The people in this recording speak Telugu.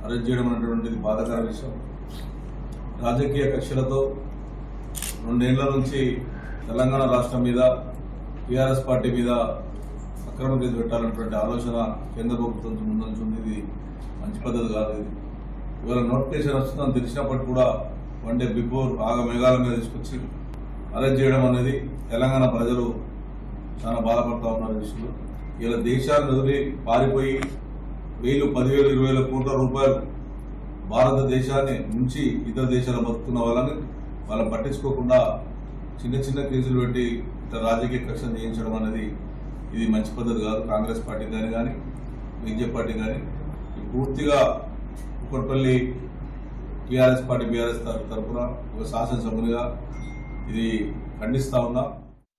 అరెస్ట్ చేయడం అనేటువంటిది బాధాకర విషయం రాజకీయ కక్షలతో రెండేళ్ల నుంచి తెలంగాణ రాష్ట్రం మీద టీఆర్ఎస్ పార్టీ మీద అక్రమ కేసు పెట్టాలన్నటువంటి ఆలోచన కేంద్ర ప్రభుత్వం ముందుంది ఇది మంచి పద్ధతి కాదు ఇది ఇవాళ నోటిఫికేషన్ వస్తుందని తెలిసినప్పటికీ కూడా వన్ డే బిఫోర్ ఆగ మేఘాల మీద తీసుకొచ్చి అరెస్ట్ చేయడం అనేది తెలంగాణ ప్రజలు చాలా బాధపడతా ఉన్నారు ఈ విషయంలో ఇలా దేశాన్ని వదిలి పారిపోయి వేలు పదివేలు ఇరవై వేల కోట్ల రూపాయలు భారతదేశాన్ని నుంచి ఇతర దేశాలు బతుకున్న వాళ్ళని వాళ్ళని పట్టించుకోకుండా చిన్న చిన్న కేసులు పెట్టి ఇతర రాజకీయ కక్షలు చేయించడం అనేది ఇది మంచి పద్ధతి కాదు కాంగ్రెస్ పార్టీ కానీ కానీ బీజేపీ పార్టీ కానీ ఇది పూర్తిగా కుక్కట్పల్లి టీఆర్ఎస్ పార్టీ బీఆర్ఎస్ తరఫున ఒక శాసనసభ్యునిగా ఇది ఖండిస్తా ఉన్నా